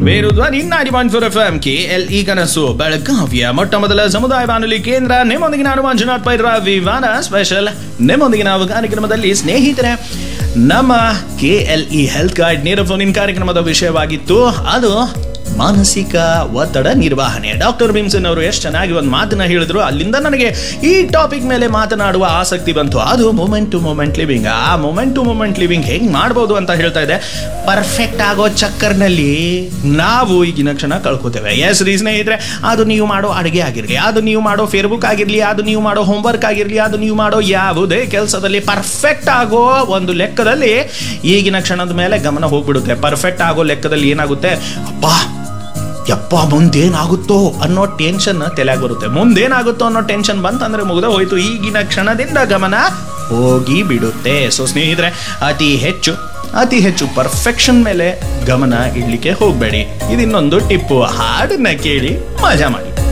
ವೇರುಧ್ವನಿ ನಾಡಿ point four F M K L E ಕನಸು ಬೆಳಗಾವಿಯ ಮೊಟ್ಟ ಮೊದಲ ಸಮುದಾಯ ಬಾನುಲಿ ಕೇಂದ್ರ ನಿಮ್ಮೊಂದಿಗೆ ನಾನು ಮಂಜುನಾಥ್ ಪೈರ ವಿವಾನ ಸ್ಪೆಷಲ್ ನಿಮ್ಮೊಂದಿಗೆ ನಾವು ಕಾರ್ಯಕ್ರಮದಲ್ಲಿ ಸ್ನೇಹಿತರೆ ನಮ್ಮ K L E health guide ನೇರ ಫೋನ್ ಇನ್ ಕಾರ್ಯಕ್ರಮದ ವಿಷಯವಾಗಿತ್ತು ಅದು ಮಾನಸಿಕ ಒತ್ತಡ ನಿರ್ವಹಣೆ ಡಾಕ್ಟರ್ ಭೀಮ್ಸನ್ ಅವರು ಎಷ್ಟು ಚೆನ್ನಾಗಿ ಒಂದು ಮಾತನ್ನ ಹೇಳಿದ್ರು ಅಲ್ಲಿಂದ ನನಗೆ ಈ ಟಾಪಿಕ್ ಮೇಲೆ ಮಾತನಾಡುವ ಆಸಕ್ತಿ ಬಂತು ಅದು ಮೂಮೆಂಟ್ ಟು ಮೂಮೆಂಟ್ ಲಿವಿಂಗ್ ಆ ಮೂಮೆಂಟ್ ಟು ಮೂಮೆಂಟ್ ಲಿವಿಂಗ್ ಹೆಂಗ್ ಮಾಡ್ಬೋದು ಅಂತ ಹೇಳ್ತಾ ಇದೆ ಪರ್ಫೆಕ್ಟ್ ಆಗೋ ಚಕ್ಕರ್ನಲ್ಲಿ ನಾವು ಈಗಿನ ಕ್ಷಣ ಕಳ್ಕೊತೇವೆ ಎಸ್ ರೀ ಸ್ನೇಹಿತರೆ ಅದು ನೀವು ಮಾಡೋ ಅಡುಗೆ ಆಗಿರಲಿ ಅದು ನೀವು ಮಾಡೋ ಫೇಸ್ಬುಕ್ ಆಗಿರಲಿ ಅದು ನೀವು ಮಾಡೋ ಹೋಮ್ವರ್ಕ್ ಆಗಿರಲಿ ಅದು ನೀವು ಮಾಡೋ ಯಾವುದೇ ಕೆಲಸದಲ್ಲಿ ಪರ್ಫೆಕ್ಟ್ ಆಗೋ ಒಂದು ಲೆಕ್ಕದಲ್ಲಿ ಈಗಿನ ಕ್ಷಣದ ಮೇಲೆ ಗಮನ ಹೋಗ್ಬಿಡುತ್ತೆ ಪರ್ಫೆಕ್ಟ್ ಆಗೋ ಲೆಕ್ಕದಲ್ಲಿ ಏನಾಗುತ್ತೆ ಅಪ್ಪಾ ಯಪ್ಪ ಮುಂದೇನಾಗುತ್ತೋ ಅನ್ನೋ ಟೆನ್ಷನ್ ತಲೆಯಾಗಿ ಬರುತ್ತೆ ಮುಂದೇನಾಗುತ್ತೋ ಅನ್ನೋ ಟೆನ್ಷನ್ ಬಂತಂದ್ರೆ ಮುಗ್ದ ಹೋಯ್ತು ಈಗಿನ ಕ್ಷಣದಿಂದ ಗಮನ ಹೋಗಿ ಬಿಡುತ್ತೆ ಸೊ ಸ್ನೇಹಿತರೆ ಅತಿ ಹೆಚ್ಚು ಅತಿ ಹೆಚ್ಚು ಪರ್ಫೆಕ್ಷನ್ ಮೇಲೆ ಗಮನ ಇಡ್ಲಿಕ್ಕೆ ಹೋಗಬೇಡಿ ಇದಿನ್ನೊಂದು ಟಿಪ್ಪು ಹಾಡನ್ನ ಕೇಳಿ ಮಜಾ ಮಾಡಿ